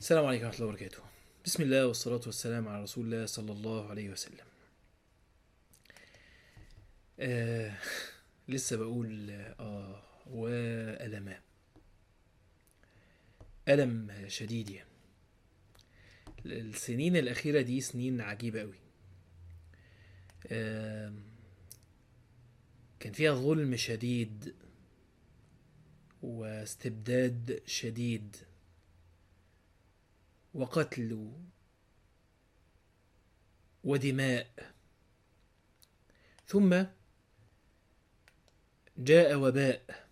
السلام عليكم ورحمة الله وبركاته بسم الله والصلاة والسلام على رسول الله صلى الله عليه وسلم آه لسه بقول آه وألما ألم شديد يعني السنين الأخيرة دي سنين عجيبة أوي آه كان فيها ظلم شديد واستبداد شديد وقتل ودماء ثم جاء وباء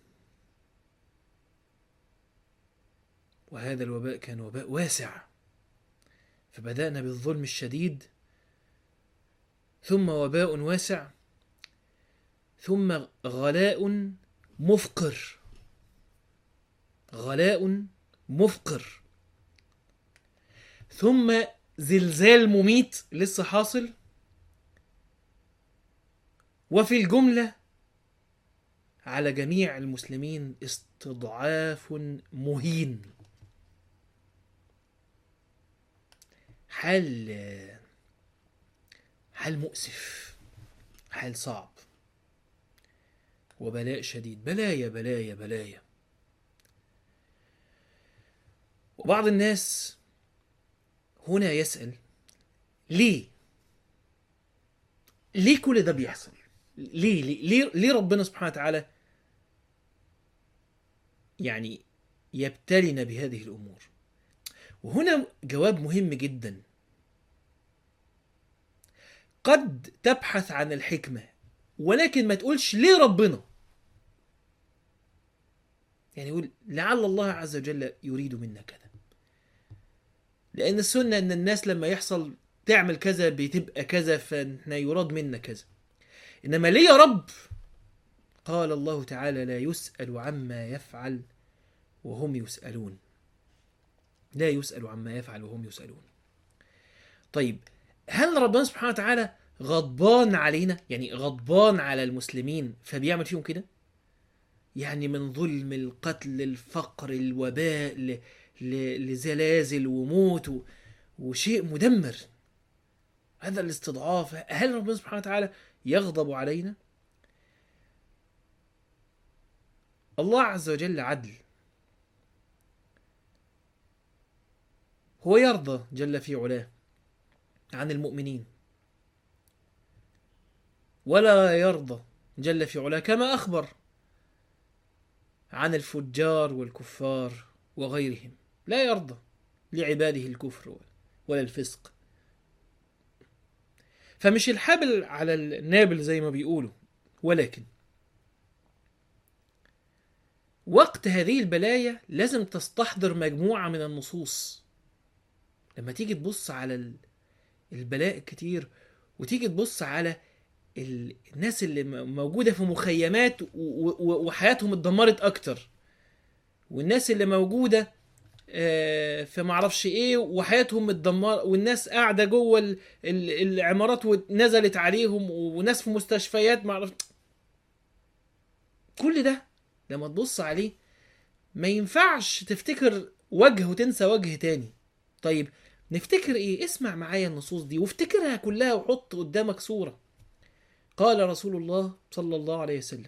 وهذا الوباء كان وباء واسع فبدأنا بالظلم الشديد ثم وباء واسع ثم غلاء مفقر غلاء مفقر ثم زلزال مميت لسه حاصل وفي الجملة على جميع المسلمين استضعاف مهين حال حال مؤسف حال صعب وبلاء شديد بلايا بلايا بلايا وبعض الناس هنا يسأل ليه؟ ليه كل ده بيحصل؟ ليه ليه ليه, ليه ربنا سبحانه وتعالى يعني يبتلينا بهذه الأمور؟ وهنا جواب مهم جدا قد تبحث عن الحكمة ولكن ما تقولش ليه ربنا يعني يقول لعل الله عز وجل يريد منا كذا لان السنه ان الناس لما يحصل تعمل كذا بتبقى كذا فاحنا يراد منا كذا انما ليه يا رب قال الله تعالى لا يسال عما يفعل وهم يسالون لا يسال عما يفعل وهم يسالون طيب هل ربنا سبحانه وتعالى غضبان علينا يعني غضبان على المسلمين فبيعمل فيهم كده يعني من ظلم القتل الفقر الوباء ل... لزلازل وموت و... وشيء مدمر هذا الاستضعاف هل ربنا سبحانه وتعالى يغضب علينا الله عز وجل عدل هو يرضى جل في علاه عن المؤمنين ولا يرضى جل في علاه كما أخبر عن الفجار والكفار وغيرهم لا يرضى لعباده الكفر ولا الفسق فمش الحبل على النابل زي ما بيقولوا ولكن وقت هذه البلايا لازم تستحضر مجموعة من النصوص لما تيجي تبص على البلاء الكتير وتيجي تبص على الناس اللي موجودة في مخيمات وحياتهم اتدمرت أكتر والناس اللي موجودة في معرفش ايه وحياتهم متدمره والناس قاعده جوه العمارات ونزلت عليهم وناس في مستشفيات معرفش كل ده لما تبص عليه ما ينفعش تفتكر وجه وتنسى وجه تاني طيب نفتكر ايه اسمع معايا النصوص دي وافتكرها كلها وحط قدامك صورة قال رسول الله صلى الله عليه وسلم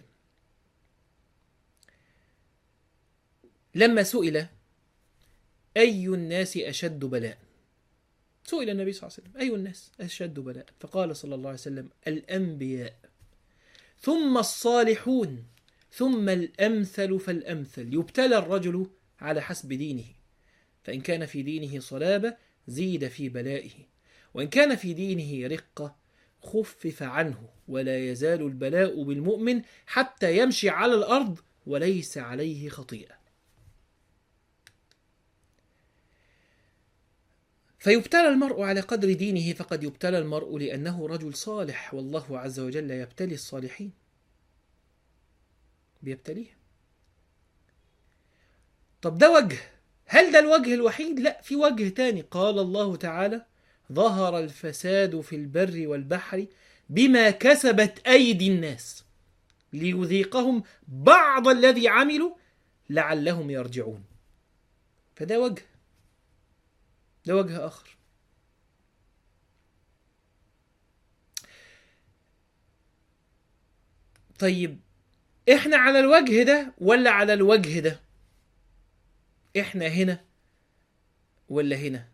لما سئل أي الناس أشد بلاء سئل النبي صلى الله عليه وسلم أي الناس أشد بلاء فقال صلى الله عليه وسلم الأنبياء ثم الصالحون ثم الأمثل فالأمثل يبتلى الرجل على حسب دينه فإن كان في دينه صلابة زيد في بلائه وإن كان في دينه رقة خفف عنه ولا يزال البلاء بالمؤمن حتى يمشي على الأرض وليس عليه خطيئة فيبتلى المرء على قدر دينه فقد يبتلى المرء لأنه رجل صالح والله عز وجل يبتلي الصالحين بيبتليه طب ده وجه هل ده الوجه الوحيد؟ لا في وجه تاني قال الله تعالى ظهر الفساد في البر والبحر بما كسبت أيدي الناس ليذيقهم بعض الذي عملوا لعلهم يرجعون فده وجه ده وجه آخر طيب احنا على الوجه ده ولا على الوجه ده احنا هنا ولا هنا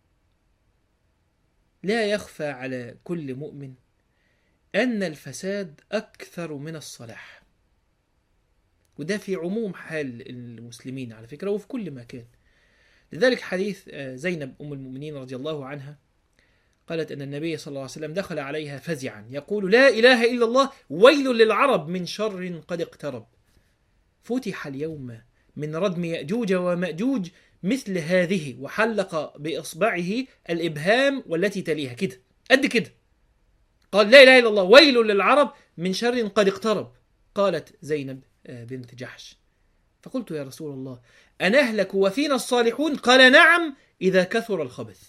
لا يخفى على كل مؤمن ان الفساد اكثر من الصلاح وده في عموم حال المسلمين على فكره وفي كل مكان لذلك حديث آه، زينب ام المؤمنين رضي الله عنها قالت ان النبي صلى الله عليه وسلم دخل عليها فزعا يقول لا اله الا الله ويل للعرب من شر قد اقترب فتح اليوم من ردم ياجوج وماجوج مثل هذه وحلق باصبعه الابهام والتي تليها كده قد كده قال لا اله الا الله ويل للعرب من شر قد اقترب قالت زينب آه، بنت جحش فقلت يا رسول الله أنهلك وفينا الصالحون قال نعم إذا كثر الخبث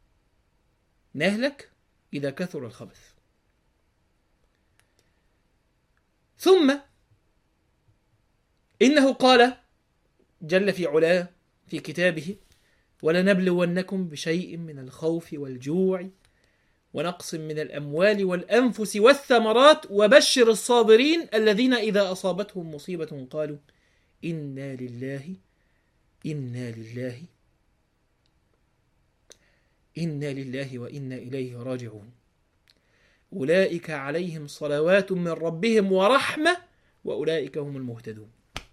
نهلك إذا كثر الخبث ثم إنه قال جل في علاه في كتابه ولنبلونكم بشيء من الخوف والجوع ونقص من الأموال والأنفس والثمرات وبشر الصابرين الذين إذا أصابتهم مصيبة قالوا إنا لله إنا لله إنا لله وإنا إليه راجعون أولئك عليهم صلوات من ربهم ورحمة وأولئك هم المهتدون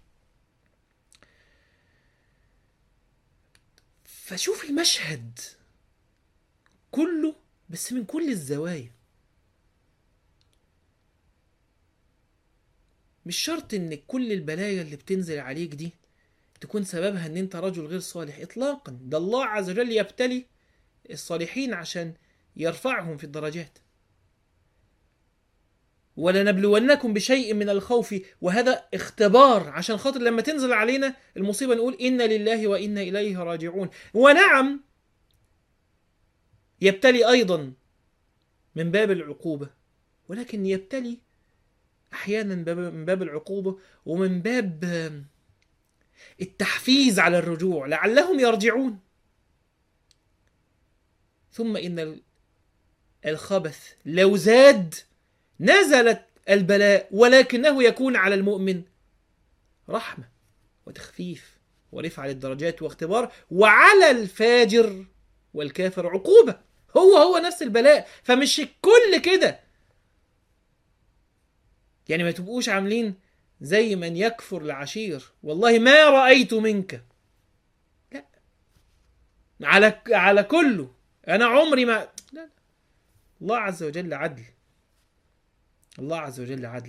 فشوف المشهد كله بس من كل الزوايا مش شرط ان كل البلايا اللي بتنزل عليك دي تكون سببها ان انت رجل غير صالح اطلاقا ده الله عز وجل يبتلي الصالحين عشان يرفعهم في الدرجات ولنبلونكم بشيء من الخوف وهذا اختبار عشان خاطر لما تنزل علينا المصيبة نقول إنا لله وإنا إليه راجعون ونعم يبتلي أيضا من باب العقوبة ولكن يبتلي أحيانا باب- من باب العقوبة ومن باب آم، التحفيز على الرجوع لعلهم يرجعون ثم إن ال- الخبث لو زاد نزلت البلاء ولكنه يكون على المؤمن رحمة وتخفيف ورفع للدرجات واختبار وعلى الفاجر والكافر عقوبة هو هو نفس البلاء فمش الكل كده يعني ما تبقوش عاملين زي من يكفر العشير والله ما رأيت منك لا على على كله انا عمري ما لا لا. الله عز وجل عدل الله عز وجل عدل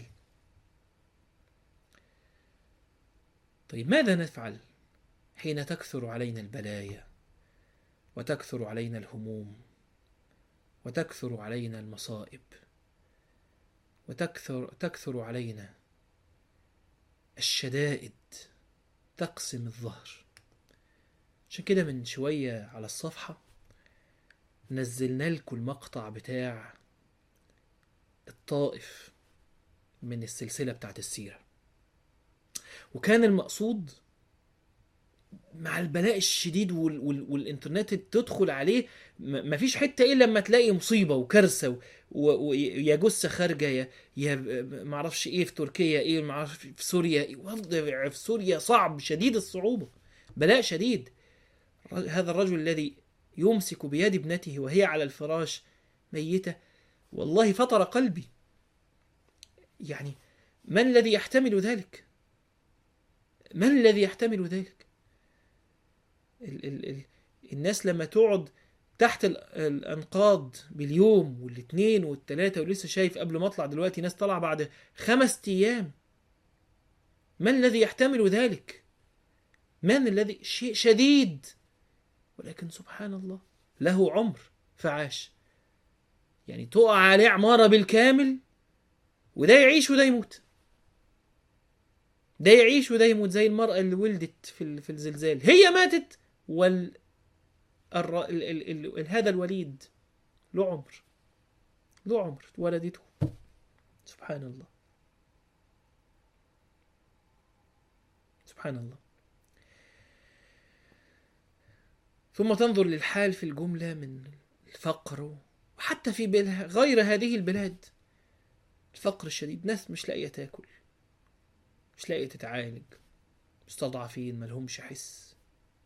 طيب ماذا نفعل حين تكثر علينا البلايا وتكثر علينا الهموم وتكثر علينا المصائب وتكثر تكثر علينا الشدائد تقسم الظهر عشان كده من شوية على الصفحة نزلنا لكم المقطع بتاع الطائف من السلسلة بتاعت السيرة وكان المقصود مع البلاء الشديد وال وال والانترنت تدخل عليه م- مفيش حته الا لما تلاقي مصيبه وكارثه و- و- ويا جثه خارجه يا يا معرفش ايه في تركيا ايه معرفش في سوريا إيه وضع في سوريا صعب شديد الصعوبه بلاء شديد هذا الرجل الذي يمسك بيد ابنته وهي على الفراش ميته والله فطر قلبي يعني من الذي يحتمل ذلك من الذي يحتمل ذلك ال ال ال الناس لما تقعد تحت ال- الانقاض باليوم والاثنين والثلاثه ولسه شايف قبل ما اطلع دلوقتي ناس طلع بعد خمس ايام من الذي يحتمل ذلك من الذي شيء شديد ولكن سبحان الله له عمر فعاش يعني تقع عليه عمارة بالكامل وده يعيش وده يموت ده يعيش وده يموت زي المرأة اللي ولدت في ال- في الزلزال هي ماتت وال الر... ال... ال... ال... ال... هذا الوليد له عمر له عمر ولدته سبحان الله سبحان الله ثم تنظر للحال في الجملة من الفقر وحتى في بل- غير هذه البلاد الفقر الشديد ناس مش لاقية تاكل مش لاقية تتعالج مستضعفين ملهمش حس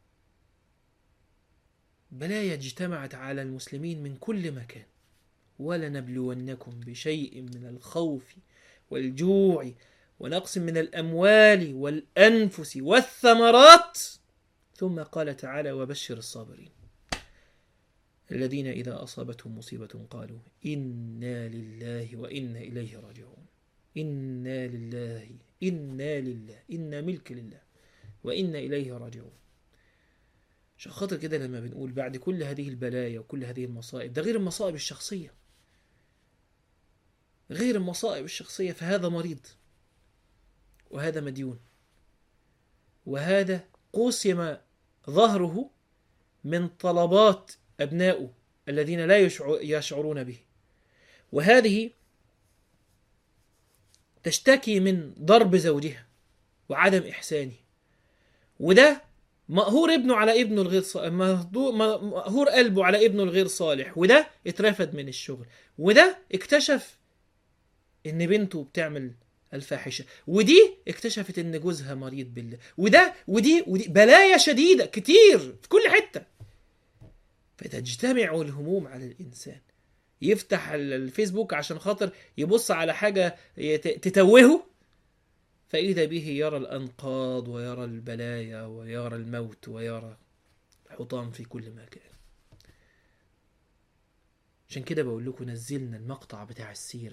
بلايا اجتمعت على المسلمين من كل مكان ولنبلونكم بشيء من الخوف والجوع ونقص من الاموال والانفس والثمرات ثم قال تعالى وبشر الصابرين الذين اذا اصابتهم مصيبه قالوا انا لله وانا اليه راجعون انا لله انا لله انا ملك لله وانا اليه راجعون عشان خاطر كده لما بنقول بعد كل هذه البلايا وكل هذه المصائب ده غير المصائب الشخصيه غير المصائب الشخصيه فهذا مريض وهذا مديون وهذا قسم ظهره من طلبات أبنائه الذين لا يشعر يشعرون به وهذه تشتكي من ضرب زوجها وعدم إحسانه وده مقهور ابنه على ابنه الغير صالح مقهور قلبه على ابنه الغير صالح وده اترفد من الشغل وده اكتشف ان بنته بتعمل الفاحشه ودي اكتشفت ان جوزها مريض بالله وده ودي ودي بلايا شديده كتير في كل حته فتجتمع الهموم على الانسان يفتح ال- الفيسبوك عشان خاطر يبص على حاجه يت- تتوهه فاذا به يرى الانقاض ويرى البلايا ويرى الموت ويرى الحطام في كل مكان عشان كده بقول لكم نزلنا المقطع بتاع السيره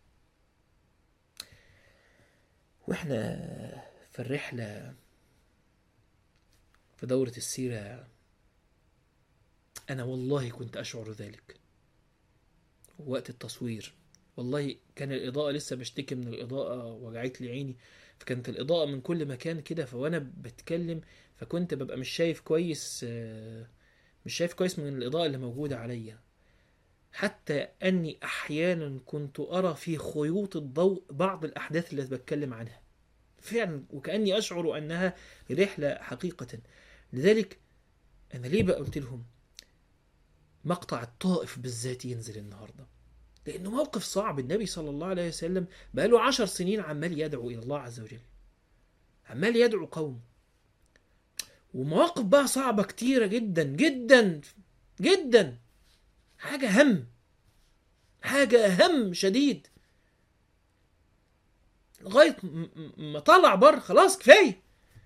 واحنا في الرحلة في دورة السيرة أنا والله كنت أشعر ذلك وقت التصوير والله كان الإضاءة لسه بشتكي من الإضاءة وجعت لي عيني فكانت الإضاءة من كل مكان كده فوأنا بتكلم فكنت ببقى مش شايف كويس آه، مش شايف كويس من الإضاءة اللي موجودة عليا حتى أني أحيانا كنت أرى في خيوط الضوء بعض الأحداث اللي بتكلم عنها فعلا وكأني أشعر أنها رحلة حقيقة لذلك أنا ليه بقى قلت لهم مقطع الطائف بالذات ينزل النهاردة لأنه موقف صعب النبي صلى الله عليه وسلم بقاله عشر سنين عمال يدعو إلى الله عز وجل عمال يدعو قوم ومواقف بقى صعبة كتيرة جدا جدا جدا حاجة هم حاجة هم شديد لغاية م- م- ما طلع بره خلاص كفاية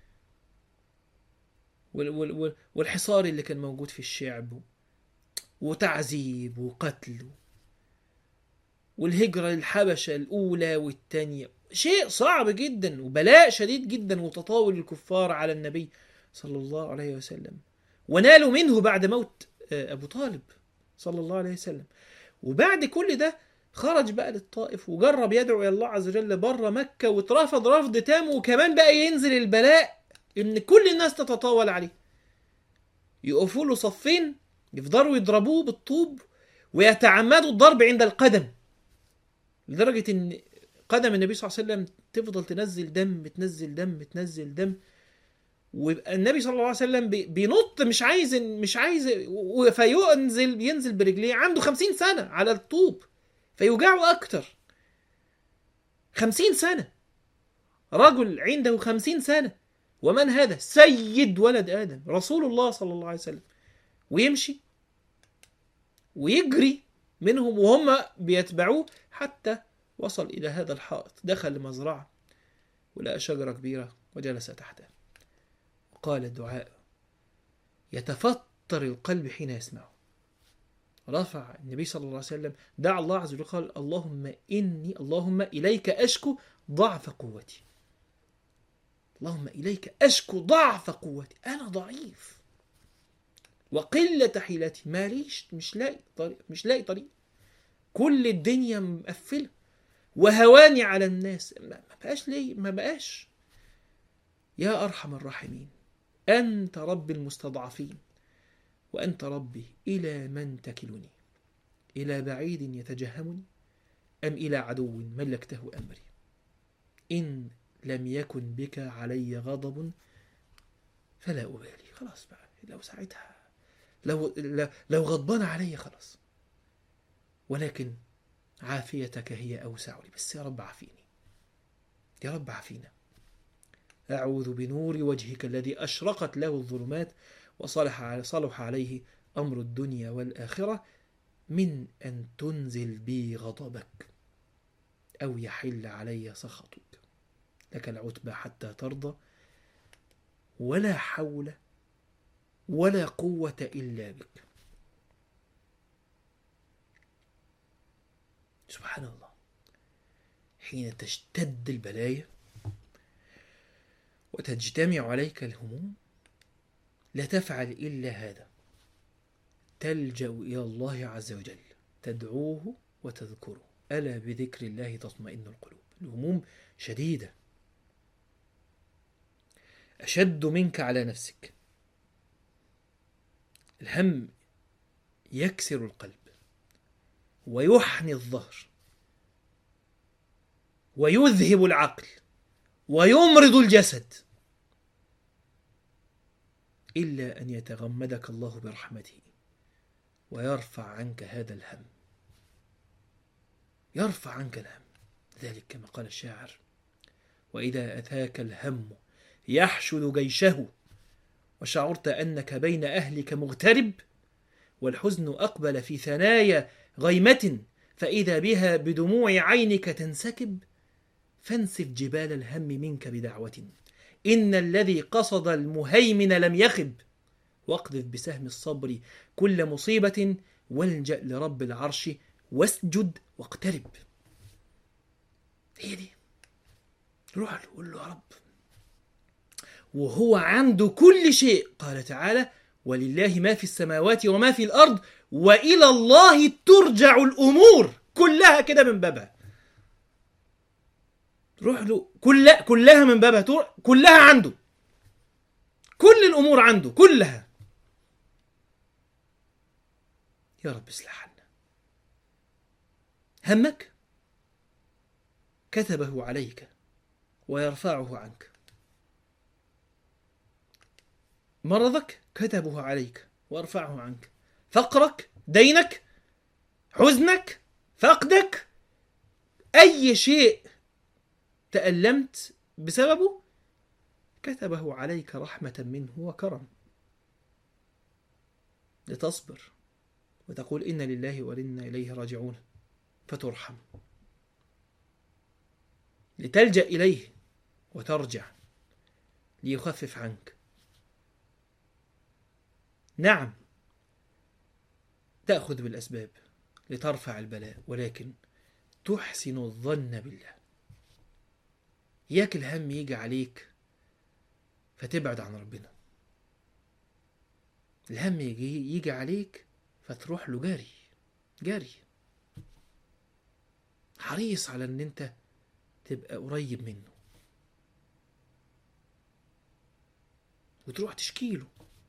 وال- وال- وال- والحصار اللي كان موجود في الشعب وتعذيب وقتل والهجرة للحبشة الأولى والثانية شيء صعب جدا وبلاء شديد جدا وتطاول الكفار على النبي صلى الله عليه وسلم ونالوا منه بعد موت آه، أبو طالب صلى الله عليه وسلم وبعد كل ده خرج بقى للطائف وجرب يدعو الى الله عز وجل بره مكه واترفض رفض تام وكمان بقى ينزل البلاء ان كل الناس تتطاول عليه يقفوا له صفين يفضلوا يضربوه بالطوب ويتعمدوا الضرب عند القدم لدرجه ان قدم النبي صلى الله عليه وسلم تفضل تنزل دم تنزل دم تنزل دم ويبقى النبي صلى الله عليه وسلم بي- بينط مش عايز مش عايز و- فينزل ينزل برجليه عنده خمسين سنة على الطوب فيوجعه أكتر خمسين سنة رجل عنده خمسين سنة ومن هذا سيد ولد آدم رسول الله صلى الله عليه وسلم ويمشي ويجري منهم وهم بيتبعوه حتى وصل إلى هذا الحائط دخل المزرعة ولقى شجرة كبيرة وجلس تحتها قال الدعاء يتفطر القلب حين يسمعه رفع النبي صلى الله عليه وسلم دعا الله عز وجل قال اللهم إني اللهم إليك أشكو ضعف قوتي اللهم إليك أشكو ضعف قوتي أنا ضعيف وقلة حيلتي ماليش مش لاقي طريق مش لاقي طريق كل الدنيا مقفلة وهواني على الناس ما ما بقاش ليه ما بقاش يا أرحم الراحمين أنت رب المستضعفين وأنت ربي إلى من تكلني إلى بعيد يتجهمني أم إلى عدو ملكته أمري إن لم يكن بك علي غضب فلا أبالي خلاص بقى لو ساعتها لو لو غضبان علي خلاص ولكن عافيتك هي أوسع لي بس يا رب عافيني يا رب عافينا أعوذ بنور وجهك الذي أشرقت له الظلمات وصلح صلح عليه أمر الدنيا والآخرة من أن تنزل بي غضبك أو يحل علي سخطك لك العتبى حتى ترضى ولا حول ولا قوة إلا بك سبحان الله حين تشتد البلايا وتجتمع عليك الهموم لا تفعل إلا هذا تلجأ إلى الله عز وجل تدعوه وتذكره ألا بذكر الله تطمئن القلوب الهموم شديدة أشد منك على نفسك الهم يكسر القلب ويحني الظهر ويذهب العقل ويمرض الجسد إلا أن يتغمدك الله برحمته ويرفع عنك هذا الهم يرفع عنك الهم ذلك كما قال الشاعر وإذا أتاك الهم يحشد جيشه وشعرت أنك بين أهلك مغترب والحزن أقبل في ثنايا غيمة فإذا بها بدموع عينك تنسكب فانسف جبال الهم منك بدعوة إن الذي قصد المهيمن لم يخب واقذف بسهم الصبر كل مصيبة والجأ لرب العرش واسجد واقترب هي دي روح له قول له يا رب وهو عنده كل شيء قال تعالى ولله ما في السماوات وما في الأرض وإلى الله ترجع الأمور كلها كده من بابها روح له كل كلها من بابها تروح كلها عنده كل الأمور عنده كلها يا رب اصلح عنا همك كتبه عليك ويرفعه عنك مرضك كتبه عليك وارفعه عنك فقرك دينك حزنك فقدك اي شيء تألمت بسببه كتبه عليك رحمة منه وكرم لتصبر وتقول إن لله وإنا إليه راجعون فترحم لتلجأ إليه وترجع ليخفف عنك نعم تأخذ بالأسباب لترفع البلاء ولكن تحسن الظن بالله إياك الهم يجي عليك فتبعد عن ربنا الهم يجي, يجي عليك فتروح له جري جري حريص على ان انت تبقى قريب منه وتروح تشكيله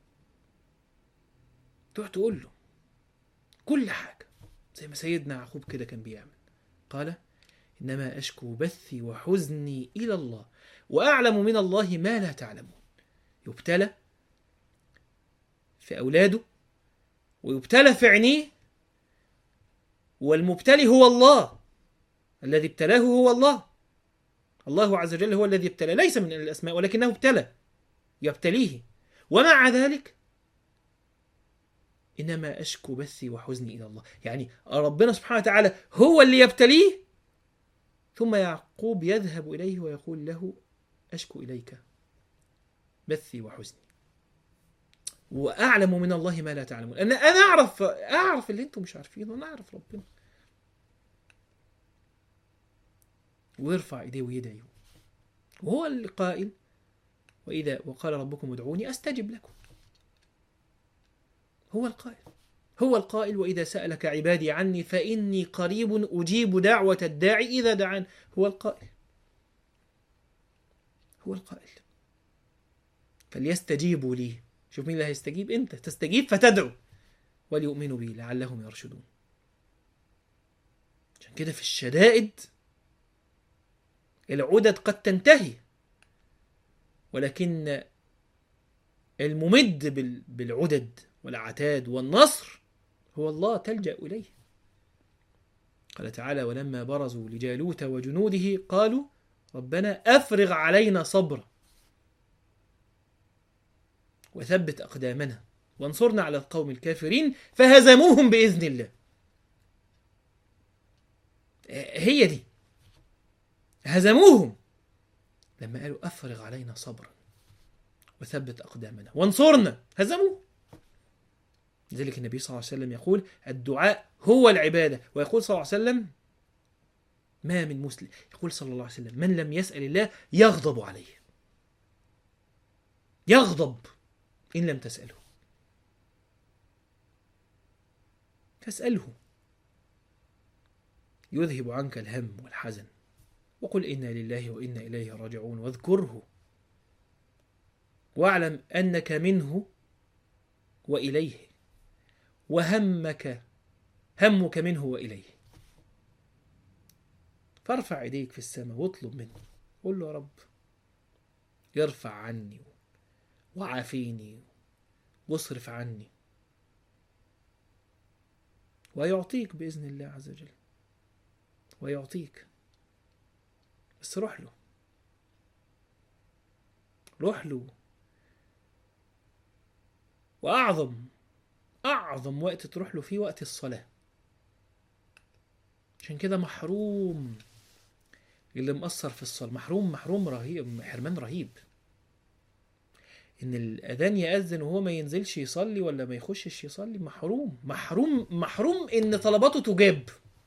تروح تقول له كل حاجة زي ما سيدنا يعقوب كده كان بيعمل قال إنما أشكو بثي وحزني إلى الله وأعلم من الله ما لا تعلمون يبتلى في أولاده ويبتلى في عينيه والمبتلي هو الله الذي ابتلاه هو الله الله عز وجل هو الذي ابتلى ليس من الأسماء ولكنه ابتلى يبتليه ومع ذلك إنما أشكو بثي وحزني إلى الله يعني ربنا سبحانه وتعالى هو اللي يبتليه ثم يعقوب يذهب إليه ويقول له أشكو إليك بثي وحزني وأعلم من الله ما لا تعلمون أنا أنا أعرف أعرف اللي أنتم مش عارفينه أنا أعرف ربنا ويرفع إيديه ويدعي وهو القائل وإذا وقال ربكم ادعوني أستجب لكم هو القائل هو القائل وإذا سألك عبادي عني فإني قريب أجيب دعوة الداعي إذا دعان هو القائل هو القائل فليستجيبوا لي شوف مين اللي هيستجيب أنت تستجيب فتدعو وليؤمنوا بي لعلهم يرشدون عشان كده في الشدائد العدد قد تنتهي ولكن الممد بالعدد والعتاد والنصر هو الله تلجأ إليه قال تعالى ولما برزوا لجالوت وجنوده قالوا ربنا أفرغ علينا صبرا وثبت أقدامنا وانصرنا على القوم الكافرين فهزموهم بإذن الله هي دي هزموهم لما قالوا أفرغ علينا صبرا وثبت أقدامنا وانصرنا هزموه لذلك النبي صلى الله عليه وسلم يقول الدعاء هو العبادة ويقول صلى الله عليه وسلم ما من مسلم يقول صلى الله عليه وسلم من لم يسأل الله يغضب عليه يغضب إن لم تسأله فاسأله يذهب عنك الهم والحزن وقل إنا لله وإنا إليه راجعون واذكره واعلم أنك منه وإليه وهمك همك منه وإليه فارفع ايديك في السماء واطلب منه قل له يا رب يرفع عني وعافيني واصرف عني ويعطيك بإذن الله عز وجل ويعطيك بس روح له روح له وأعظم أعظم وقت تروح له فيه وقت الصلاة عشان كده محروم اللي مقصر في الصلاة محروم محروم رهيب حرمان رهيب ان الاذان ياذن وهو ما ينزلش يصلي ولا ما يخشش يصلي محروم محروم محروم ان طلباته تجاب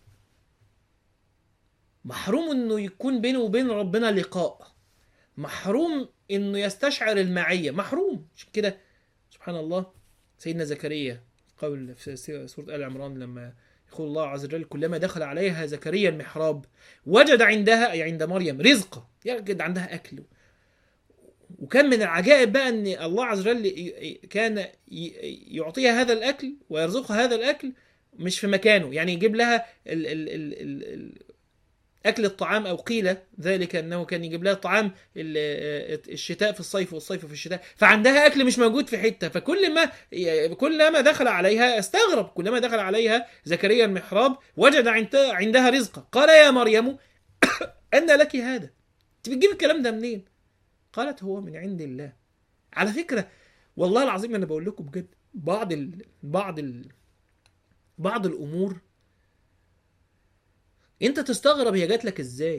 محروم انه يكون بينه وبين ربنا لقاء محروم انه يستشعر المعيه محروم عشان كده سبحان الله سيدنا زكريا قول في سوره ال عمران لما يقول الله عز وجل كلما دخل عليها زكريا المحراب وجد عندها أي عند مريم رزقا يجد عندها أكل وكان من العجائب بقى ان الله عز وجل كان يعطيها هذا الاكل ويرزقها هذا الاكل مش في مكانه يعني يجيب لها ال ال ال ال ال اكل الطعام او قيل ذلك انه كان يجيب لها طعام الشتاء في الصيف والصيف في الشتاء فعندها اكل مش موجود في حته فكل ما كلما دخل عليها استغرب كلما دخل عليها زكريا المحراب وجد عندها رزقا قال يا مريم ان لك هذا انت بتجيب الكلام ده منين قالت هو من عند الله على فكره والله العظيم انا بقول لكم بجد بعض ال... بعض ال... بعض الامور انت تستغرب هي جات لك ازاي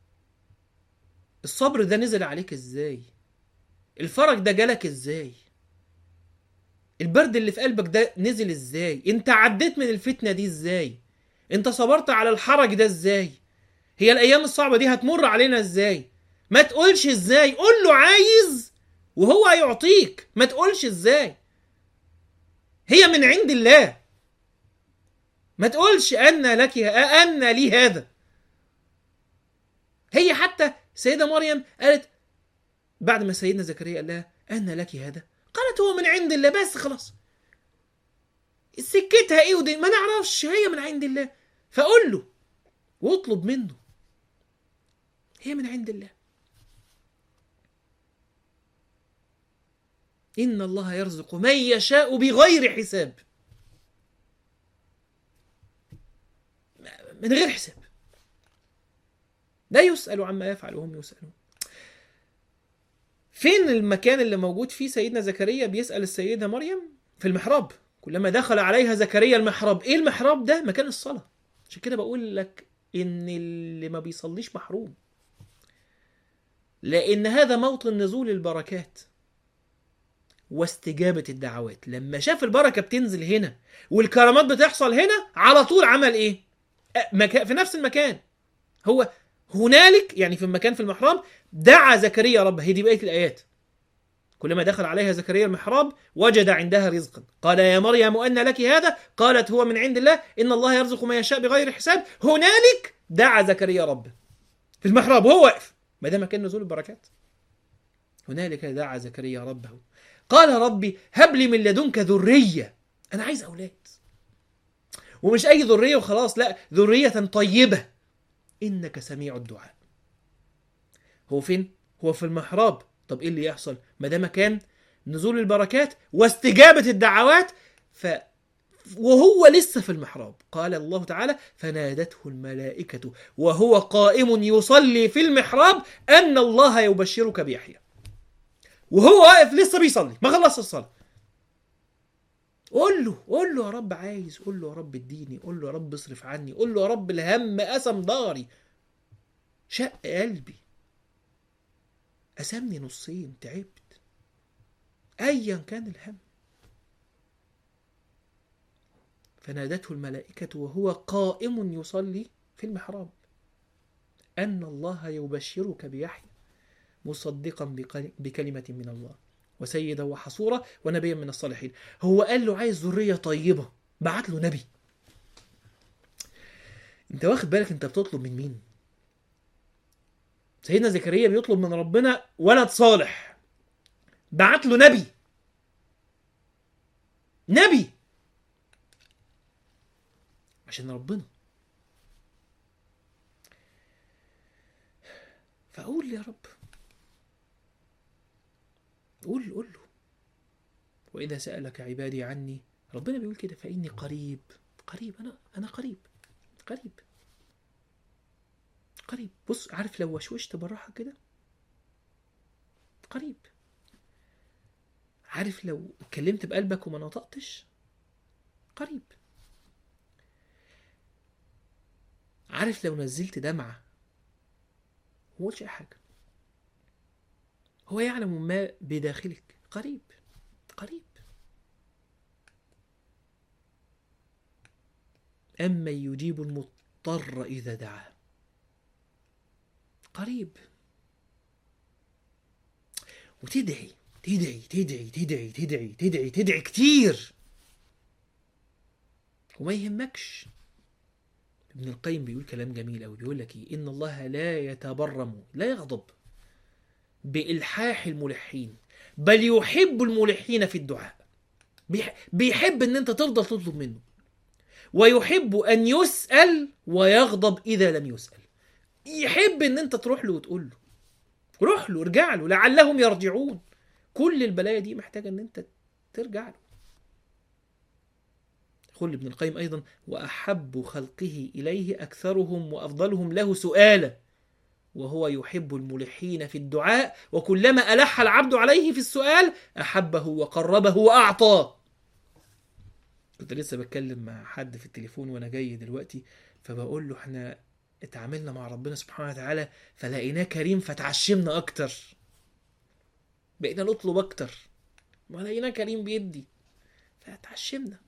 الصبر ده نزل عليك ازاي الفرج ده جالك ازاي البرد اللي في قلبك ده نزل ازاي انت عديت من الفتنه دي ازاي انت صبرت على الحرج ده ازاي هي الايام الصعبه دي هتمر علينا ازاي ما تقولش ازاي قول له عايز وهو هيعطيك ما تقولش ازاي هي من عند الله ما تقولش أن لك أن لي هذا هي حتى سيدة مريم قالت بعد ما سيدنا زكريا قال لها أن لك هذا قالت هو من عند الله بس خلاص سكتها ايه ودي ما نعرفش هي من عند الله فقول له واطلب منه هي من عند الله إن الله يرزق من يشاء بغير حساب من غير حساب لا يسأل عما يفعل وهم يسألون فين المكان اللي موجود فيه سيدنا زكريا بيسأل السيدة مريم في المحراب كلما دخل عليها زكريا المحراب ايه المحراب ده مكان الصلاة عشان كده بقول لك ان اللي ما بيصليش محروم لان هذا موطن نزول البركات واستجابة الدعوات لما شاف البركة بتنزل هنا والكرامات بتحصل هنا على طول عمل ايه مكان في نفس المكان هو هنالك يعني في المكان في المحراب دعا زكريا ربه هي دي بقيه الايات كلما دخل عليها زكريا المحراب وجد عندها رزقا قال يا مريم أن لك هذا قالت هو من عند الله إن الله يرزق ما يشاء بغير حساب هنالك دعا زكريا ربه في المحراب وهو واقف ما ده مكان نزول البركات هنالك دعا زكريا ربه قال ربي هب لي من لدنك ذرية أنا عايز أولاد ومش أي ذرية وخلاص لا ذرية طيبة إنك سميع الدعاء هو فين؟ هو في المحراب طب إيه اللي يحصل؟ ما ده مكان نزول البركات واستجابة الدعوات ف وهو لسه في المحراب قال الله تعالى فنادته الملائكة وهو قائم يصلي في المحراب أن الله يبشرك بيحيى وهو واقف لسه بيصلي ما خلص الصلاة قول له قول له يا رب عايز قول له يا رب اديني قول له يا رب اصرف عني قول له يا رب الهم قسم داري شق قلبي قسمني نصين تعبت ايا كان الهم فنادته الملائكة وهو قائم يصلي في المحراب أن الله يبشرك بيحيى مصدقا بقل- بكلمة من الله وسيدا وحصورا ونبيا من الصالحين هو قال له عايز ذرية طيبة بعت له نبي انت واخد بالك انت بتطلب من مين سيدنا زكريا بيطلب من ربنا ولد صالح بعت له نبي نبي عشان ربنا فقول يا رب قول قول له وإذا سألك عبادي عني ربنا بيقول كده فإني قريب قريب أنا أنا قريب قريب قريب بص عارف لو وشوشت بالراحة كده قريب عارف لو اتكلمت بقلبك وما نطقتش قريب عارف لو نزلت دمعة ما قلتش أي حاجة هو يعلم ما بداخلك قريب قريب أما يجيب المضطر إذا دعاه قريب وتدعي تدعي تدعي تدعي تدعي تدعي تدعي كتير وما يهمكش ابن القيم بيقول كلام جميل أوي بيقول لك إيه إن الله لا يتبرم لا يغضب بإلحاح الملحين بل يحب الملحين في الدعاء بيح- بيحب ان انت تفضل تطلب منه ويحب ان يسأل ويغضب اذا لم يسأل يحب ان انت تروح له وتقول له روح له ارجع له لعلهم يرجعون كل البلايا دي محتاجه ان انت ترجع له يقول ابن القيم ايضا واحب خلقه اليه اكثرهم وافضلهم له سؤالا وهو يحب الملحين في الدعاء وكلما ألح العبد عليه في السؤال أحبه وقربه وأعطاه كنت لسه بتكلم مع حد في التليفون وأنا جاي دلوقتي فبقول له احنا اتعاملنا مع ربنا سبحانه وتعالى فلقيناه كريم فتعشمنا أكتر بقينا نطلب أكتر ولقيناه كريم بيدي فتعشمنا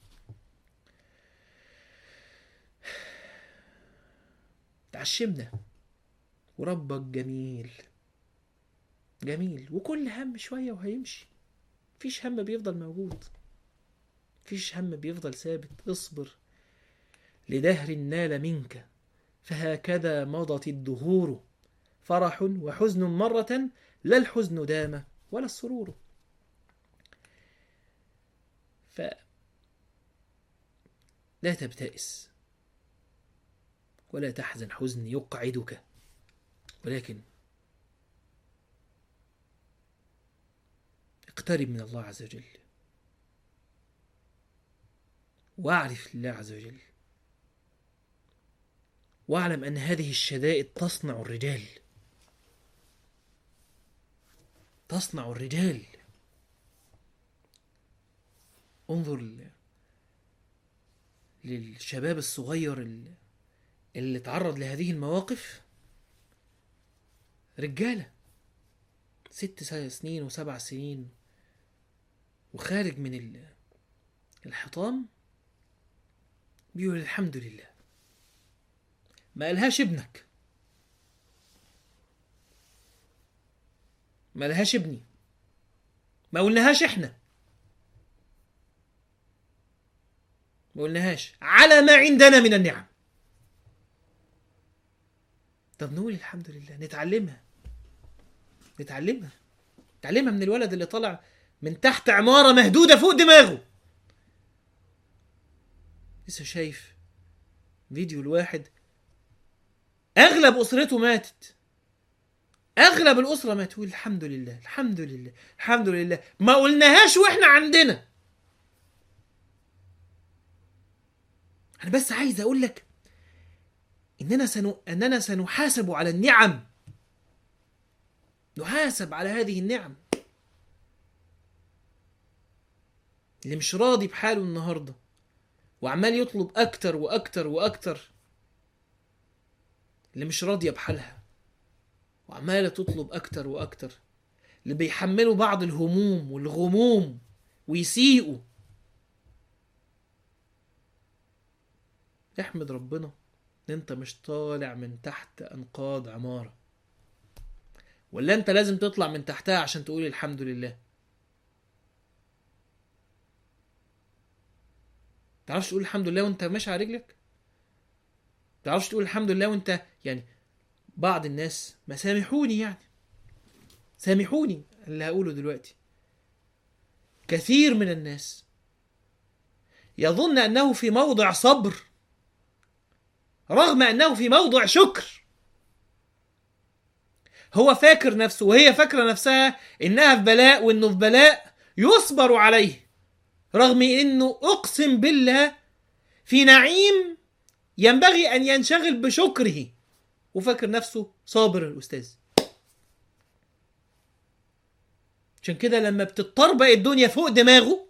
تعشمنا وربك جميل جميل وكل هم شوية وهيمشي مفيش هم بيفضل موجود مفيش هم بيفضل ثابت اصبر لدهر نال منك فهكذا مضت الدهور فرح وحزن مرة لا الحزن دام ولا السرور ف لا تبتئس ولا تحزن حزن يقعدك ولكن اقترب من الله عز وجل واعرف الله عز وجل واعلم ان هذه الشدائد تصنع الرجال تصنع الرجال انظر ل- للشباب الصغير اللي, اللي تعرض لهذه المواقف رجالة ست س- سنين وسبع سنين وخارج من ال- الحطام بيقول الحمد لله ما قالهاش ابنك ما قالهاش ابني ما قلناهاش احنا ما قلناهاش على ما عندنا من النعم طب نقول الحمد لله نتعلمها نتعلمها نتعلمها من الولد اللي طلع من تحت عمارة مهدودة فوق دماغه لسه شايف فيديو الواحد اغلب اسرته ماتت اغلب الاسره ماتوا الحمد لله الحمد لله الحمد لله ما قلناهاش واحنا عندنا انا بس عايز اقول لك اننا سنو... اننا سنحاسب على النعم نحاسب على هذه النعم اللي مش راضي بحاله النهارده وعمال يطلب اكتر واكتر واكتر اللي مش راضيه بحالها وعماله تطلب اكتر واكتر اللي بيحملوا بعض الهموم والغموم ويسيئوا احمد ربنا ان انت مش طالع من تحت انقاض عماره ولا انت لازم تطلع من تحتها عشان تقول الحمد لله تعرفش تقول الحمد لله وانت ماشي على رجلك تعرفش تقول الحمد لله وانت يعني بعض الناس ما سامحوني يعني سامحوني اللي هقوله دلوقتي كثير من الناس يظن انه في موضع صبر رغم انه في موضع شكر هو فاكر نفسه وهي فاكره نفسها انها في بلاء وانه في بلاء يصبر عليه رغم انه اقسم بالله في نعيم ينبغي ان ينشغل بشكره وفاكر نفسه صابر الاستاذ عشان كده لما بتضطربق الدنيا فوق دماغه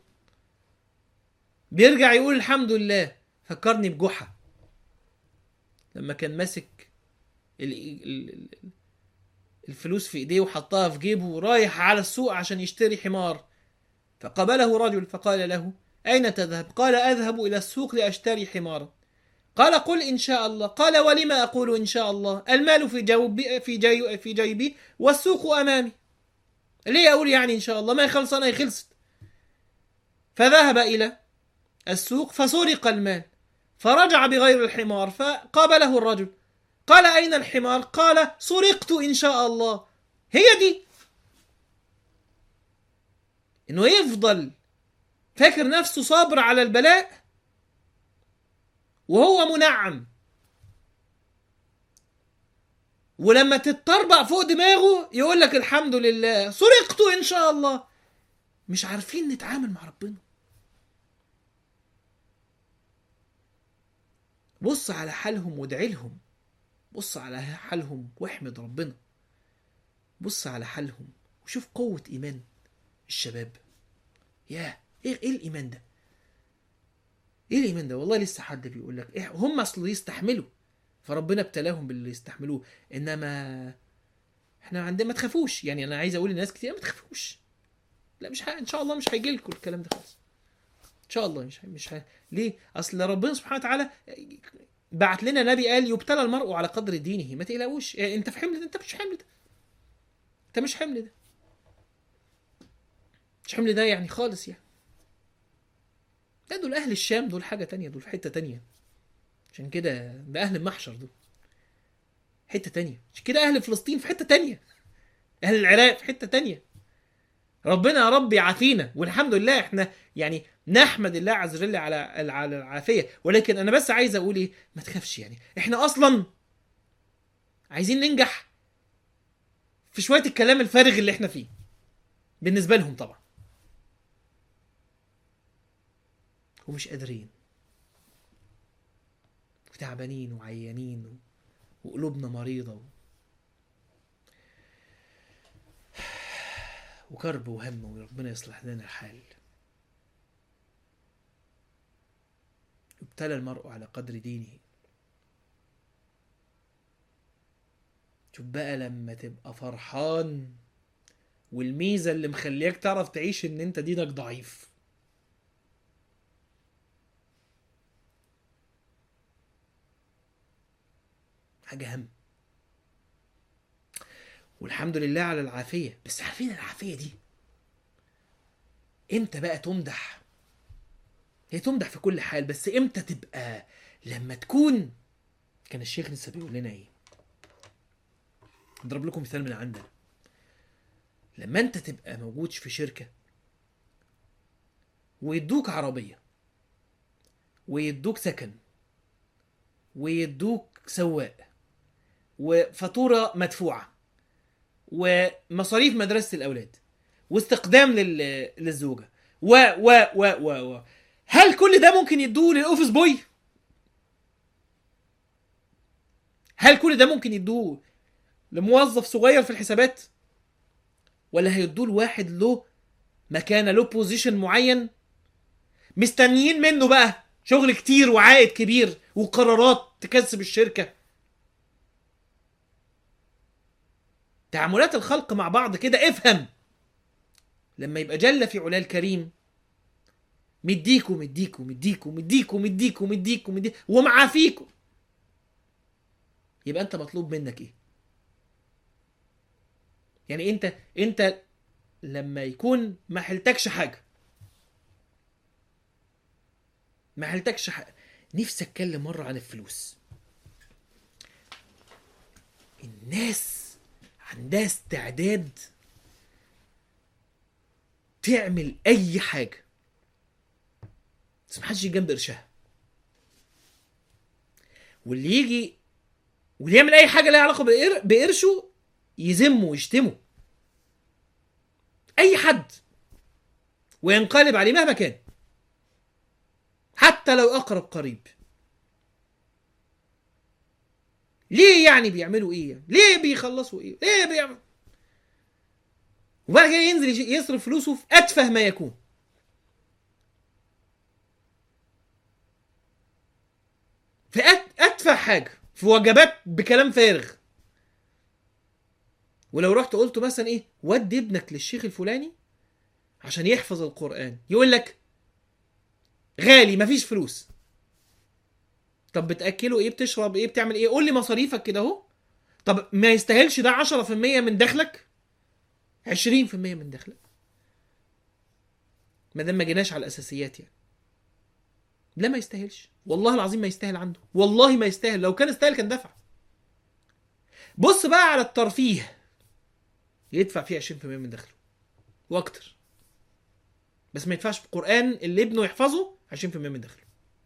بيرجع يقول الحمد لله فكرني بجحا لما كان ماسك ال- ال- ال- الفلوس في ايديه وحطها في جيبه ورايح على السوق عشان يشتري حمار فقابله رجل فقال له أين تذهب؟ قال أذهب إلى السوق لأشتري حمارا قال قل إن شاء الله قال ولما أقول إن شاء الله المال في جوبي في, جي في جيبي والسوق أمامي ليه أقول يعني إن شاء الله ما يخلص أنا خلصت فذهب إلى السوق فسرق المال فرجع بغير الحمار فقابله الرجل قال أين الحمار؟ قال سرقت إن شاء الله هي دي إنه يفضل فاكر نفسه صابر على البلاء وهو منعم ولما تتطربق فوق دماغه يقول لك الحمد لله سرقت ان شاء الله مش عارفين نتعامل مع ربنا بص على حالهم وادعي لهم بص على حالهم واحمد ربنا بص على حالهم وشوف قوة إيمان الشباب ياه ايه ايه الايمان ده ايه الايمان ده والله لسه حد بيقول لك إيه هم اصل يستحملوا فربنا ابتلاهم باللي يستحملوه انما احنا عندنا ما تخافوش يعني انا عايز اقول لناس كتير ما تخافوش لا مش ح... ان شاء الله مش هيجي لكم الكلام ده خالص ان شاء الله مش ه... مش ه... ليه اصل ربنا سبحانه وتعالى بعت لنا نبي قال يبتلى المرء على قدر دينه ما تقلقوش إيه انت في حمل ده انت مش حمل ده انت مش حمل ده مش حمل ده يعني خالص يعني لا دول اهل الشام دول حاجه تانية دول في حته تانية عشان كده ده اهل المحشر دول حته تانية عشان كده اهل فلسطين في حته تانية اهل العراق في حته تانية ربنا يا رب يعافينا والحمد لله احنا يعني نحمد الله عز وجل على على العافيه ولكن انا بس عايز اقول ايه ما تخافش يعني احنا اصلا عايزين ننجح في شويه الكلام الفارغ اللي احنا فيه بالنسبه لهم طبعا ومش قادرين وتعبانين وعيانين و... وقلوبنا مريضة و... وكرب وهم وربنا يصلح لنا الحال ابتلى المرء على قدر دينه شوف بقى لما تبقى فرحان والميزة اللي مخليك تعرف تعيش ان انت دينك ضعيف حاجة هم والحمد لله على العافية بس عارفين العافية دي امتى بقى تمدح هي تمدح في كل حال بس امتى تبقى لما تكون كان الشيخ لسه بيقول لنا ايه اضرب لكم مثال من عندنا لما انت تبقى موجود في شركة ويدوك عربية ويدوك سكن ويدوك سواق وفاتورة مدفوعة ومصاريف مدرسة الأولاد واستقدام لل... للزوجة و و و و و هل كل ده ممكن يدوه للأوفيس بوي؟ هل كل ده ممكن يدوه لموظف صغير في الحسابات ولا هيدوه لواحد له مكانه له بوزيشن معين مستنيين منه بقى شغل كتير وعائد كبير وقرارات تكسب الشركه تعاملات الخلق مع بعض كده افهم لما يبقى جل في علاه الكريم مديكوا مديكوا مديكوا مديكوا مديكوا مديكوا مديكوا ومعافيكوا يبقى انت مطلوب منك ايه يعني انت انت لما يكون ما حلتكش حاجه ما حلتكش حاجه نفسي اتكلم مره عن الفلوس الناس عندها استعداد تعمل اي حاجه بس محدش يجي جنب قرشها واللي يجي واللي يعمل اي حاجه ليها علاقه بقر- بقرشه يذمه ويشتمه اي حد وينقلب عليه مهما كان حتى لو اقرب قريب ليه يعني بيعملوا ايه يعني؟ ليه بيخلصوا ايه ليه بيعمل وبعد كده ينزل يش- يصرف فلوسه في اتفه ما يكون في أت- اتفه حاجه في وجبات بكلام فارغ ولو رحت قلت مثلا ايه ودي ابنك للشيخ الفلاني عشان يحفظ القران يقول لك غالي مفيش فلوس طب بتاكله ايه بتشرب ايه بتعمل ايه قول لي مصاريفك كده اهو طب ما يستاهلش ده 10% من دخلك 20% من دخلك ما دام ما جيناش على الاساسيات يعني لا ما يستاهلش والله العظيم ما يستاهل عنده والله ما يستاهل لو كان يستاهل كان دفع بص بقى على الترفيه يدفع فيه 20% من دخله واكتر بس ما يدفعش في القران اللي ابنه يحفظه 20% من دخله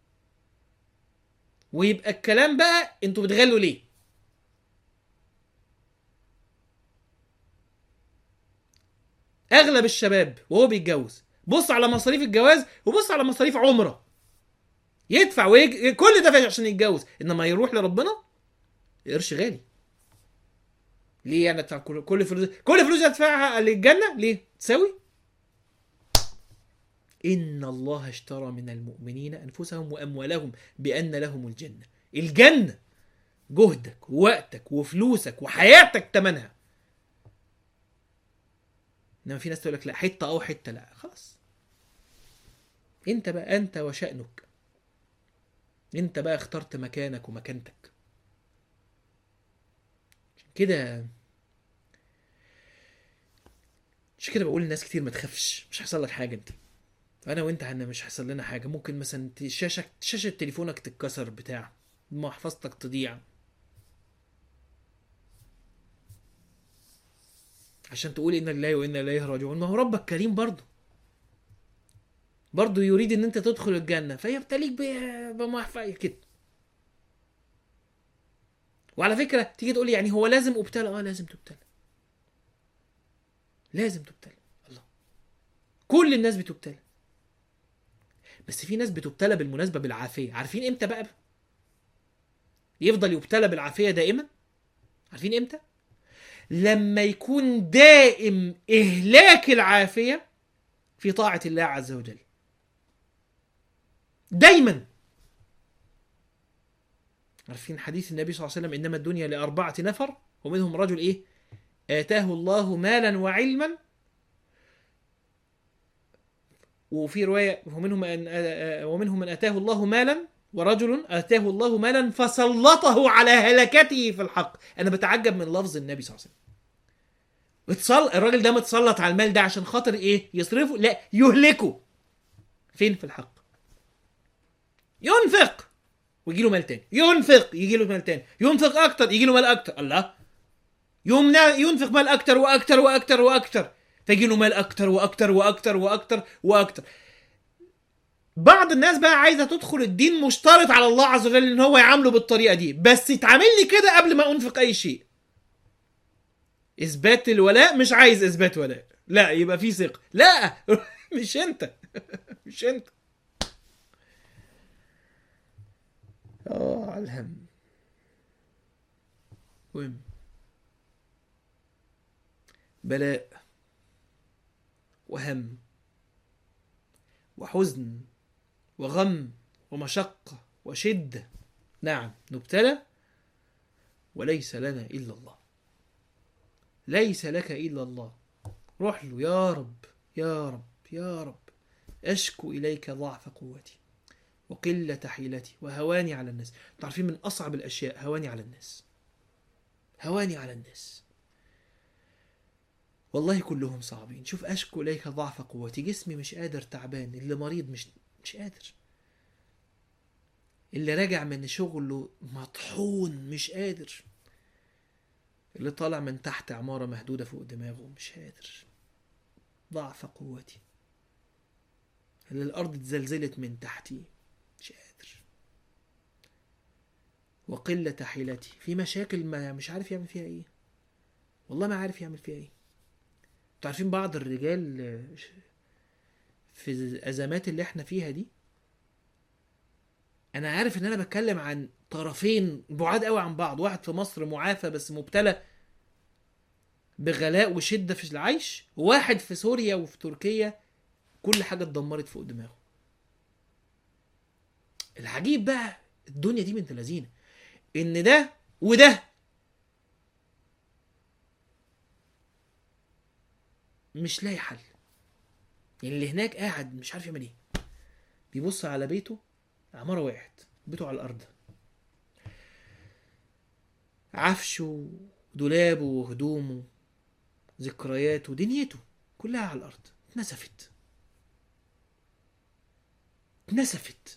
ويبقى الكلام بقى انتوا بتغلوا ليه اغلب الشباب وهو بيتجوز بص على مصاريف الجواز وبص على مصاريف عمره يدفع ويج... كل ده عشان يتجوز انما يروح لربنا قرش غالي ليه يعني ادفع كل كل فلوس كل فلوس ادفعها للجنه ليه تساوي ان الله اشترى من المؤمنين انفسهم واموالهم بان لهم الجنه الجنه جهدك ووقتك وفلوسك وحياتك تمنها انما في ناس تقول لك لا حته او حته لا خلاص انت بقى انت وشأنك انت بقى اخترت مكانك ومكانتك عشان كده عشان كده بقول للناس كتير ما تخافش مش هيحصل لك حاجه انت انا وانت هن مش هيحصل لنا حاجه ممكن مثلا ت- شاشه شاشه تليفونك تتكسر بتاع محفظتك تضيع عشان تقول انا لله وانا اليه راجعون ما هو ربك كريم برضه برضه يريد ان انت تدخل الجنه فيبتليك ب- بمحفظه كده وعلى فكره تيجي تقول لي يعني هو لازم ابتلى اه لازم تبتلى لازم تبتلى الله كل الناس بتبتلى بس في ناس بتبتلى بالمناسبه بالعافيه عارفين امتى بقى يفضل يبتلى بالعافيه دائما عارفين امتى لما يكون دائم اهلاك العافيه في طاعه الله عز وجل دايما عارفين حديث النبي صلى الله عليه وسلم انما الدنيا لاربعه نفر ومنهم رجل ايه اتاه الله مالا وعلما وفي روايه ومنهم من ومنهم من اتاه الله مالا ورجل اتاه الله مالا فسلطه على هلكته في الحق انا بتعجب من لفظ النبي صلى الله عليه وسلم اتصل الراجل ده متسلط على المال ده عشان خاطر ايه يصرفه لا يهلكه فين في الحق ينفق ويجي له مال تاني ينفق يجي له مال تاني ينفق اكتر يجي له مال اكتر الله يمنع ينفق مال اكتر واكتر واكتر واكتر فيجي له مال اكتر واكتر واكتر واكتر واكتر بعض الناس بقى عايزه تدخل الدين مشترط على الله عز وجل ان هو يعامله بالطريقه دي بس يتعامل لي كده قبل ما انفق اي شيء اثبات الولاء مش عايز اثبات ولاء لا يبقى في ثقه لا مش انت مش انت اه على الهم وهم بلاء وهم وحزن وغم ومشقة وشدة نعم نبتلى وليس لنا إلا الله ليس لك إلا الله روح له يا رب يا رب يا رب أشكو إليك ضعف قوتي وقلة حيلتي وهواني على الناس تعرفين من أصعب الأشياء هواني على الناس هواني على الناس والله كلهم صعبين شوف أشكو إليك ضعف قوتي جسمي مش قادر تعبان اللي مريض مش مش قادر اللي راجع من شغله مطحون مش قادر اللي طالع من تحت عمارة مهدودة فوق دماغه مش قادر ضعف قوتي اللي الأرض اتزلزلت من تحتي مش قادر وقلة حيلتي في مشاكل ما مش عارف يعمل فيها ايه والله ما عارف يعمل فيها ايه انتوا عارفين بعض الرجال آه، في الأزمات اللي احنا فيها دي انا عارف ان انا بتكلم عن طرفين بعاد قوي عن بعض واحد في مصر معافى بس مبتلى بغلاء وشدة في العيش وواحد في سوريا وفي تركيا كل حاجة اتدمرت فوق دماغه العجيب بقى الدنيا دي بنت لذينه ان ده وده مش لاقي حل يعني اللي هناك قاعد مش عارف يعمل ايه بيبص على بيته عمارة وقعت بيته على الأرض عفشه دولابه وهدومه ذكرياته دنيته كلها على الأرض اتنسفت اتنسفت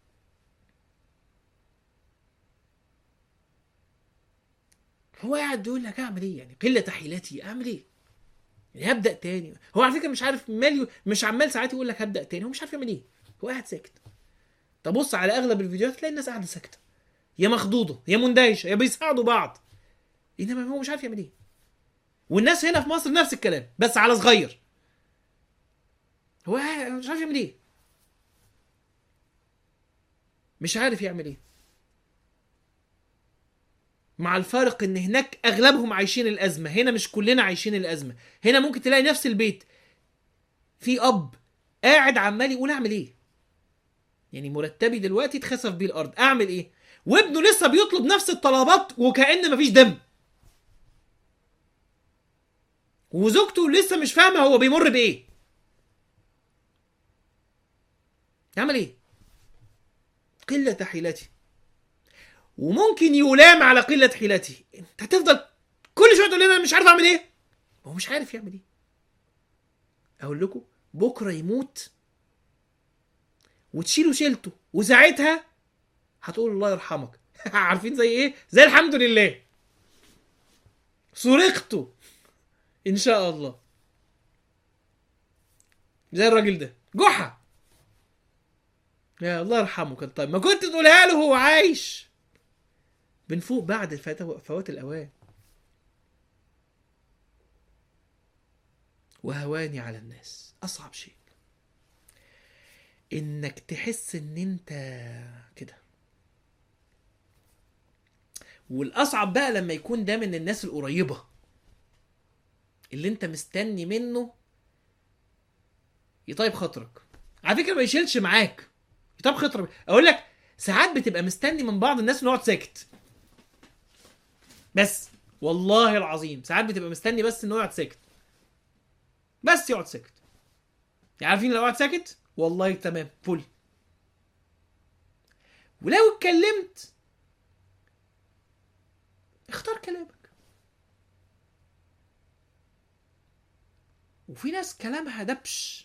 هو قاعد يقول لك اعمل ايه يعني قله حيلتي اعمل ايه يعني هبدا تاني هو على فكره مش عارف مالي مش عمال ساعات يقول لك هبدا تاني هو مش عارف يعمل ايه هو قاعد ساكت تبص على اغلب الفيديوهات تلاقي الناس قاعده ساكته يا مخضوضه يا مندهشه يا بيساعدوا بعض انما هو مش عارف يعمل ايه والناس هنا في مصر نفس الكلام بس على صغير هو قاعد مش عارف يعمل ايه مش عارف يعمل ايه مع الفارق ان هناك اغلبهم عايشين الازمه هنا مش كلنا عايشين الازمه هنا ممكن تلاقي نفس البيت في اب قاعد عمال يقول اعمل ايه يعني مرتبي دلوقتي اتخسف بيه الارض اعمل ايه وابنه لسه بيطلب نفس الطلبات وكأن مفيش دم وزوجته لسه مش فاهمه هو بيمر بايه يعمل ايه قله حيلتي وممكن يلام على قله حيلتي انت هتفضل كل شويه تقول لي انا مش عارف اعمل ايه هو مش عارف يعمل ايه اقول لكم بكره يموت وتشيلوا شيلته وساعتها هتقول الله يرحمك عارفين زي ايه زي الحمد لله سرقته ان شاء الله زي الراجل ده جحا يا الله يرحمه كان طيب ما كنت تقولها له هو عايش بنفوق بعد فات- فوات الاوان وهواني على الناس اصعب شيء انك تحس ان انت كده والاصعب بقى لما يكون ده من الناس القريبه اللي انت مستني منه يطيب خاطرك على فكره ما يشيلش معاك يطيب خاطرك اقول لك ساعات بتبقى مستني من بعض الناس انه يقعد ساكت بس والله العظيم ساعات بتبقى مستني بس انه يقعد ساكت بس يقعد ساكت يعني عارفين لو قعد ساكت والله تمام فل ولو اتكلمت اختار كلامك وفي ناس كلامها دبش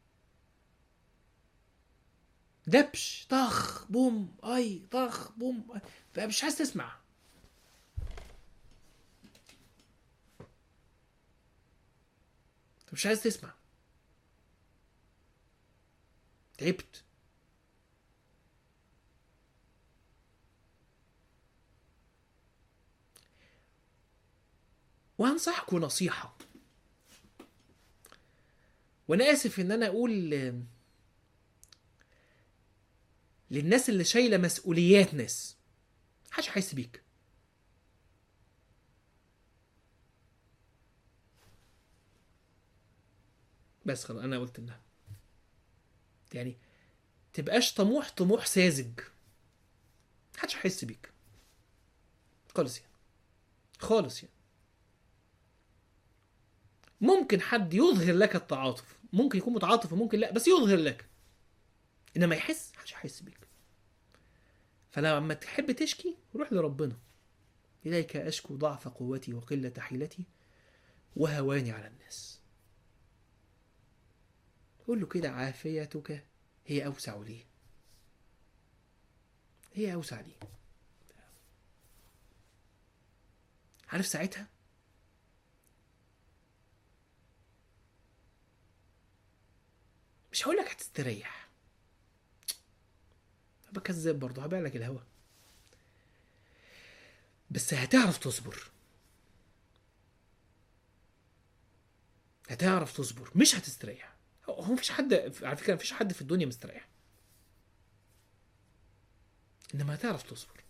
دبش طخ بوم اي طخ بوم أي. فمش عايز تسمع انت مش عايز تسمع تعبت وانصحكم نصيحة وانا اسف ان انا اقول آم، للناس اللي شايلة مسؤوليات ناس محدش هيحس بيك بس خلاص انا قلت انها يعني تبقاش طموح طموح ساذج محدش هيحس بيك خالص يعني خالص يعني ممكن حد يظهر لك التعاطف ممكن يكون متعاطف وممكن لا بس يظهر لك انما يحس محدش هيحس بيك فلما تحب تشكي روح لربنا إليك أشكو ضعف قوتي وقلة حيلتي وهواني على الناس قول له كده عافيتك هي أوسع لي هي أوسع لي عارف ساعتها مش هقول لك هتستريح هبقى كذاب برضه هبيع لك الهوا بس هتعرف تصبر هتعرف تصبر مش هتستريح هو هو مفيش حد على فكره مفيش حد في الدنيا مستريح انما هتعرف تصبر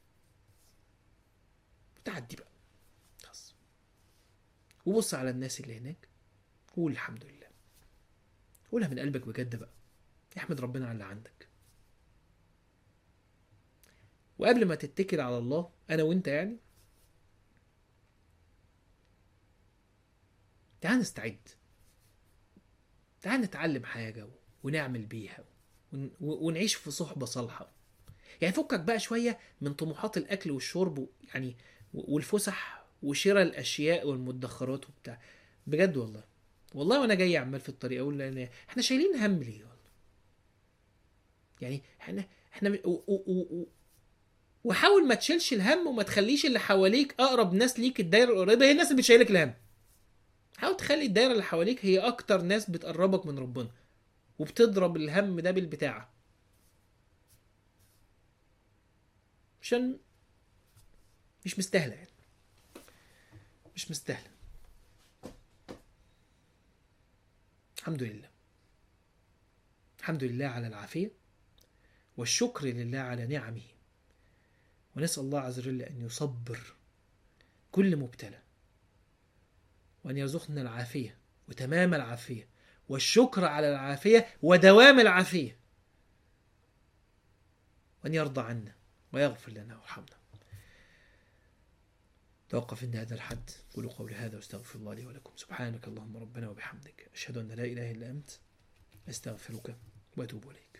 تعدي بقى خلاص وبص على الناس اللي هناك قول الحمد لله قولها من قلبك بجد بقى احمد ربنا على اللي عندك وقبل ما تتكل على الله انا وانت يعني تعال نستعد تعال نتعلم حاجة ونعمل بيها ون- ونعيش في صحبة صالحة يعني فكك بقى شوية من طموحات الأكل والشرب و- يعني والفسح وشراء الأشياء والمدخرات وبتاع بجد والله والله وأنا جاي عمال في الطريق أقول لأن إحنا شايلين هم ليه والله يعني إحنا إحنا م- و و و و وحاول ما تشيلش الهم وما تخليش اللي حواليك أقرب ناس ليك الدايرة القريبة هي الناس اللي بتشيلك الهم حاول تخلي الدايرة اللي حواليك هي أكتر ناس بتقربك من ربنا وبتضرب الهم ده بالبتاعة عشان مش مستاهلة يعني مش مستاهلة الحمد لله الحمد لله على العافية والشكر لله على نعمه ونسأل الله عز وجل أن يصبر كل مبتلى وأن يرزقنا العافية وتمام العافية والشكر على العافية ودوام العافية وأن يرضى عنا ويغفر لنا ويرحمنا توقف عند هذا الحد قولوا قولي هذا واستغفر الله لي ولكم سبحانك اللهم ربنا وبحمدك أشهد أن لا إله إلا أنت أستغفرك وأتوب إليك